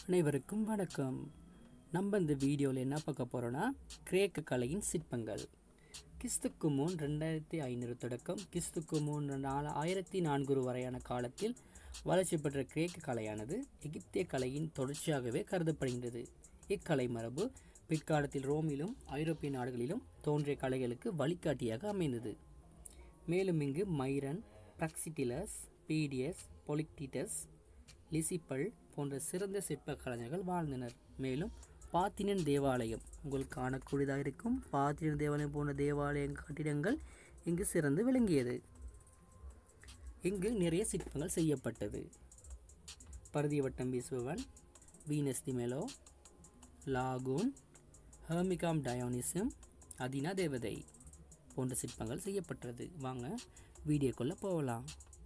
அனைவருக்கும் வணக்கம் நம்ம இந்த வீடியோவில் என்ன பார்க்க போகிறோன்னா கிரேக்க கலையின் சிற்பங்கள் கிறிஸ்துக்கு முன் ரெண்டாயிரத்தி ஐநூறு தொடக்கம் கிறிஸ்துக்கு முன் நாலு ஆயிரத்தி நான்கு வரையான காலத்தில் வளர்ச்சி பெற்ற கிரேக்க கலையானது எகிப்திய கலையின் தொடர்ச்சியாகவே கருதப்படுகின்றது இக்கலை மரபு பிற்காலத்தில் ரோமிலும் ஐரோப்பிய நாடுகளிலும் தோன்றிய கலைகளுக்கு வழிகாட்டியாக அமைந்தது மேலும் இங்கு மைரன் பிரக்சிட்டிலஸ் பீடியஸ் பொலிக்டிட்டஸ் லிசிப்பல் போன்ற சிறந்த சிற்ப கலைஞர்கள் வாழ்ந்தனர் மேலும் பாத்தினன் தேவாலயம் உங்களுக்கு காணக்கூடியதாக இருக்கும் பாத்தினன் தேவாலயம் போன்ற தேவாலய கட்டிடங்கள் இங்கு சிறந்து விளங்கியது இங்கு நிறைய சிற்பங்கள் செய்யப்பட்டது பருதிய வட்டம் வீசுபவன் வீனஸ் திமெலோ லாகூன் ஹெர்மிகாம் டயோனிசம் அதினா தேவதை போன்ற சிற்பங்கள் செய்யப்பட்டது வாங்க வீடியோக்குள்ளே போகலாம்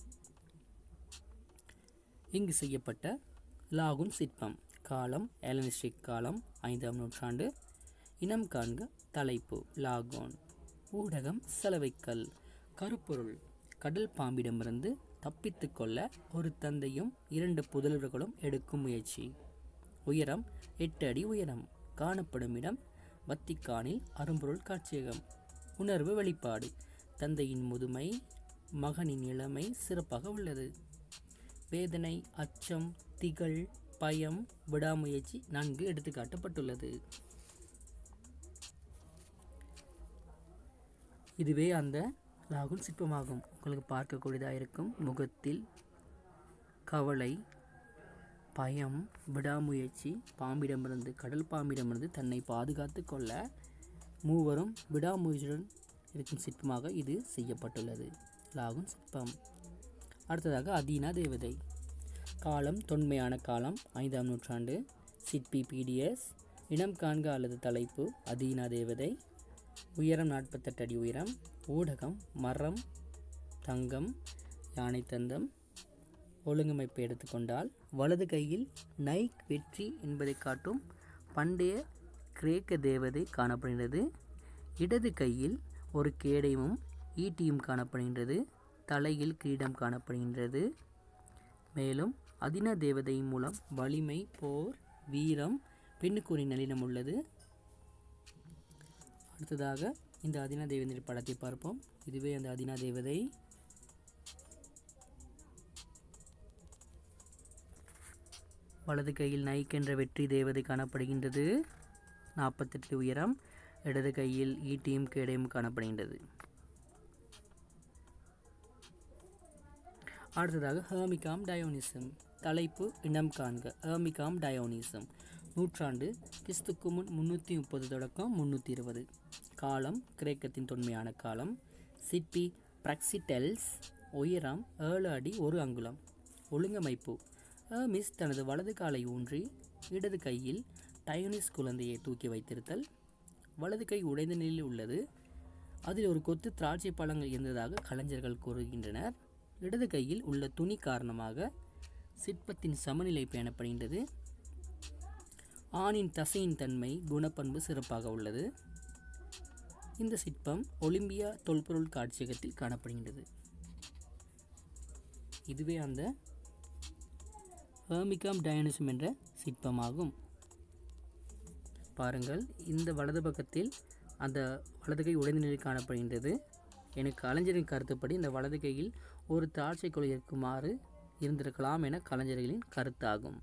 இங்கு செய்யப்பட்ட லாகுன் சிற்பம் காலம் எலனிஸ்டிக் காலம் ஐந்தாம் நூற்றாண்டு இனம் காண்க தலைப்பு லாகோன் ஊடகம் செலவைக்கல் கருப்பொருள் கடல் பாம்பிடமிருந்து தப்பித்து கொள்ள ஒரு தந்தையும் இரண்டு புதல்வர்களும் எடுக்கும் முயற்சி உயரம் எட்டு அடி உயரம் காணப்படும் இடம் வத்திக்கானில் அரும்பொருள் காட்சியகம் உணர்வு வெளிப்பாடு தந்தையின் முதுமை மகனின் இளமை சிறப்பாக உள்ளது வேதனை அச்சம் திகழ் பயம் விடாமுயற்சி நன்கு எடுத்துக்காட்டப்பட்டுள்ளது இதுவே அந்த லாகுன் சிற்பமாகும் உங்களுக்கு பார்க்கக்கூடியதாக இருக்கும் முகத்தில் கவலை பயம் விடாமுயற்சி பாம்பிடமிருந்து கடல் பாம்பிடமிருந்து தன்னை பாதுகாத்து கொள்ள மூவரும் விடாமுயற்சியுடன் இருக்கும் சிற்பமாக இது செய்யப்பட்டுள்ளது லாகுன் சிற்பம் அடுத்ததாக அதீனா தேவதை காலம் தொன்மையான காலம் ஐந்தாம் நூற்றாண்டு சிற்பி பிடிஎஸ் இனம் காண்க அல்லது தலைப்பு அதீனா தேவதை உயரம் நாற்பத்தெட்டு அடி உயரம் ஊடகம் மரம் தங்கம் யானை தந்தம் ஒழுங்கமைப்பை எடுத்துக்கொண்டால் வலது கையில் நைக் வெற்றி என்பதை காட்டும் பண்டைய கிரேக்க தேவதை காணப்படுகிறது இடது கையில் ஒரு கேடயமும் ஈட்டியும் காணப்படுகின்றது தலையில் கிரீடம் காணப்படுகின்றது மேலும் அதின தேவதை மூலம் வலிமை போர் வீரம் பெண்ணுக்குரிய நளினம் உள்ளது அடுத்ததாக இந்த அதினா தேவதை படத்தை பார்ப்போம் இதுவே அந்த அதினா தேவதை வலது கையில் நைக் என்ற வெற்றி தேவதை காணப்படுகின்றது நாற்பத்தெட்டு உயரம் இடது கையில் ஈட்டியும் கேடையும் காணப்படுகின்றது அடுத்ததாக ஹேமிகாம் டயோனிசம் தலைப்பு இனம் காண்க ஹேமிகாம் டயோனிசம் நூற்றாண்டு கிறிஸ்துக்கு முன் முந்நூற்றி முப்பது தொடக்கம் முந்நூற்றி இருபது காலம் கிரேக்கத்தின் தொன்மையான காலம் சிற்பி பிரக்சிடெல்ஸ் உயரம் ஏழு அடி ஒரு அங்குலம் ஒழுங்கமைப்பு ஹேமிஸ் தனது வலது காலை ஊன்றி இடது கையில் டயோனிஸ் குழந்தையை தூக்கி வைத்திருத்தல் வலது கை உடைந்த நிலையில் உள்ளது அதில் ஒரு கொத்து திராட்சை பழங்கள் இருந்ததாக கலைஞர்கள் கூறுகின்றனர் இடது கையில் உள்ள துணி காரணமாக சிற்பத்தின் சமநிலை பேணப்படுகின்றது ஆணின் தசையின் தன்மை குணப்பண்பு சிறப்பாக உள்ளது இந்த சிற்பம் ஒலிம்பியா தொல்பொருள் காட்சியகத்தில் காணப்படுகின்றது இதுவே அந்த ஹேமிகாம் டயனிசம் என்ற சிற்பமாகும் பாருங்கள் இந்த வலது பக்கத்தில் அந்த வலது கை உடைந்த நிலையில் காணப்படுகின்றது எனக்கு கலைஞரின் கருத்துப்படி இந்த வலது கையில் ஒரு திராட்சை கொலை இருக்குமாறு இருந்திருக்கலாம் என கலைஞர்களின் கருத்தாகும்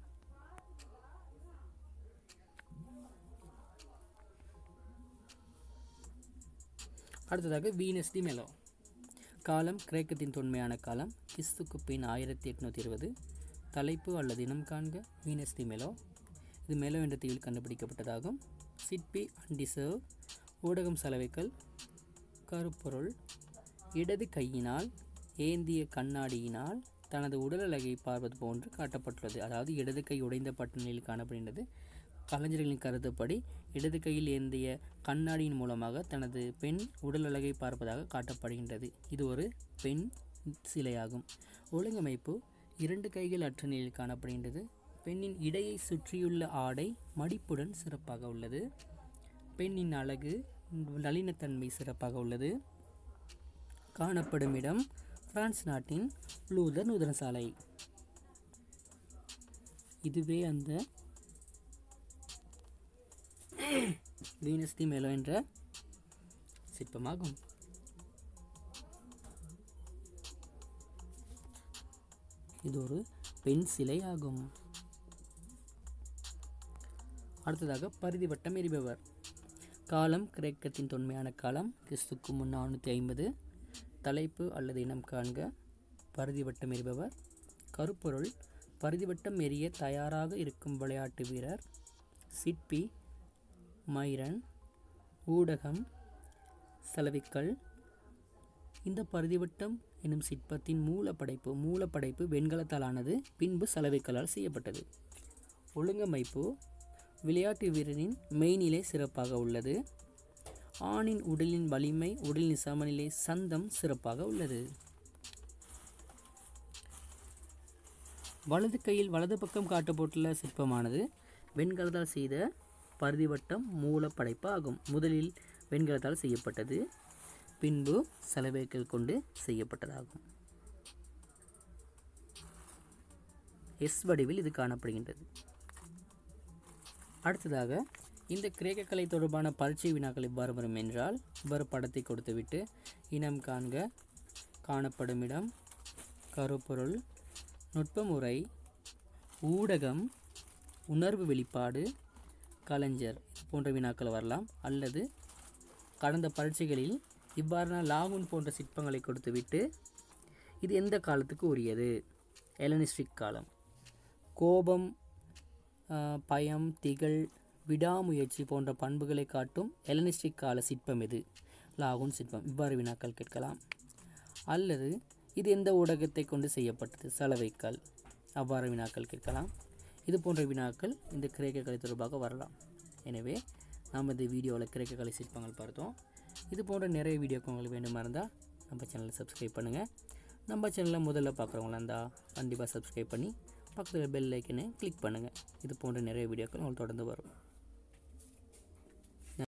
அடுத்ததாக வீனஸ் தி மெலோ காலம் கிரேக்கத்தின் தொன்மையான காலம் கிறிஸ்துக்கு பின் ஆயிரத்தி எட்நூற்றி இருபது தலைப்பு அல்லது இனம் காண்க வீனஸ் தி மெலோ இது மெலோ என்ற தீவில் கண்டுபிடிக்கப்பட்டதாகும் சிற்பி அண்டிசர்வ் ஊடகம் செலவைக்கல் கருப்பொருள் இடது கையினால் ஏந்திய கண்ணாடியினால் தனது உடல் அழகை பார்ப்பது போன்று காட்டப்பட்டுள்ளது அதாவது இடது கை உடைந்த பட்டணியில் காணப்படுகின்றது கலைஞர்களின் கருத்துப்படி இடது கையில் ஏந்திய கண்ணாடியின் மூலமாக தனது பெண் உடல் அழகை பார்ப்பதாக காட்டப்படுகின்றது இது ஒரு பெண் சிலையாகும் ஒழுங்கமைப்பு இரண்டு கைகள் அற்ற நிலையில் காணப்படுகின்றது பெண்ணின் இடையை சுற்றியுள்ள ஆடை மடிப்புடன் சிறப்பாக உள்ளது பெண்ணின் அழகு நளினத்தன்மை சிறப்பாக உள்ளது காணப்படும் இடம் பிரான்ஸ் நாட்டின் லூதர் நூதன சாலை இதுவே அந்த வீனஸ் தி மெலோ என்ற சிற்பமாகும் இது ஒரு பெண் சிலை ஆகும் அடுத்ததாக பரிதி வட்டம் எறிபவர் காலம் கிரேக்கத்தின் தொன்மையான காலம் கிறிஸ்துக்கு முன் நானூற்றி ஐம்பது தலைப்பு அல்லது இனம் காண்க பரிதி வட்டம் எறிபவர் கருப்பொருள் பரிதி வட்டம் எறிய தயாராக இருக்கும் விளையாட்டு வீரர் சிற்பி மைரன் ஊடகம் செலவிக்கல் இந்த பரிதிவட்டம் எனும் சிற்பத்தின் மூலப்படைப்பு மூலப்படைப்பு வெண்கலத்தாலானது பின்பு சலவைக்கல்லால் செய்யப்பட்டது ஒழுங்கமைப்பு விளையாட்டு வீரரின் மெய்நிலை சிறப்பாக உள்ளது ஆணின் உடலின் வலிமை உடலின் சமநிலை சந்தம் சிறப்பாக உள்ளது வலது கையில் வலது பக்கம் காட்டப்பட்டுள்ள சிற்பமானது வெண்கலத்தால் செய்த பரிதிவட்டம் மூலப்படைப்பு ஆகும் முதலில் வெண்கலத்தால் செய்யப்பட்டது பின்பு சலவைகள் கொண்டு செய்யப்பட்டதாகும் எஸ் வடிவில் இது காணப்படுகின்றது அடுத்ததாக இந்த கிரேக்க கலை தொடர்பான பரீட்சை வினாக்கள் இவ்வாறு வரும் என்றால் இவ்வாறு படத்தை கொடுத்துவிட்டு இனம் காண்க காணப்படும் இடம் கருப்பொருள் நுட்பமுறை ஊடகம் உணர்வு வெளிப்பாடு கலைஞர் போன்ற வினாக்கள் வரலாம் அல்லது கடந்த பரீட்சைகளில் இவ்வாறான லாகுன் போன்ற சிற்பங்களை கொடுத்துவிட்டு இது எந்த காலத்துக்கு உரியது எலனிஸ்டிக் காலம் கோபம் ஆஹ், பயம் திகழ் விடாமுயற்சி போன்ற பண்புகளை காட்டும் எலனிஸ்டிக் கால சிற்பம் எது லாகுன் சிற்பம் இவ்வாறு வினாக்கள் கேட்கலாம் அல்லது இது எந்த ஊடகத்தை கொண்டு செய்யப்பட்டது சலவைக்கல் அவ்வாறு வினாக்கள் கேட்கலாம் இது போன்ற வினாக்கள் இந்த கிரேக்க கலை தொடர்பாக வரலாம் எனவே நாம் இந்த வீடியோவில் கிரேக்க கலை சிற்பங்கள் பார்த்தோம் இது போன்ற நிறைய வீடியோக்கள் உங்களுக்கு வேண்டுமா இருந்தால் நம்ம சேனலை சப்ஸ்கிரைப் பண்ணுங்கள் நம்ம சேனலில் முதல்ல பார்க்குறவங்களா இருந்தால் கண்டிப்பாக சப்ஸ்கிரைப் பண்ணி பக்கத்தில் பெல் ஐக்கனை கிளிக் பண்ணுங்கள் இது போன்ற நிறைய வீடியோக்கள் உங்களுக்கு தொடர்ந்து வரும்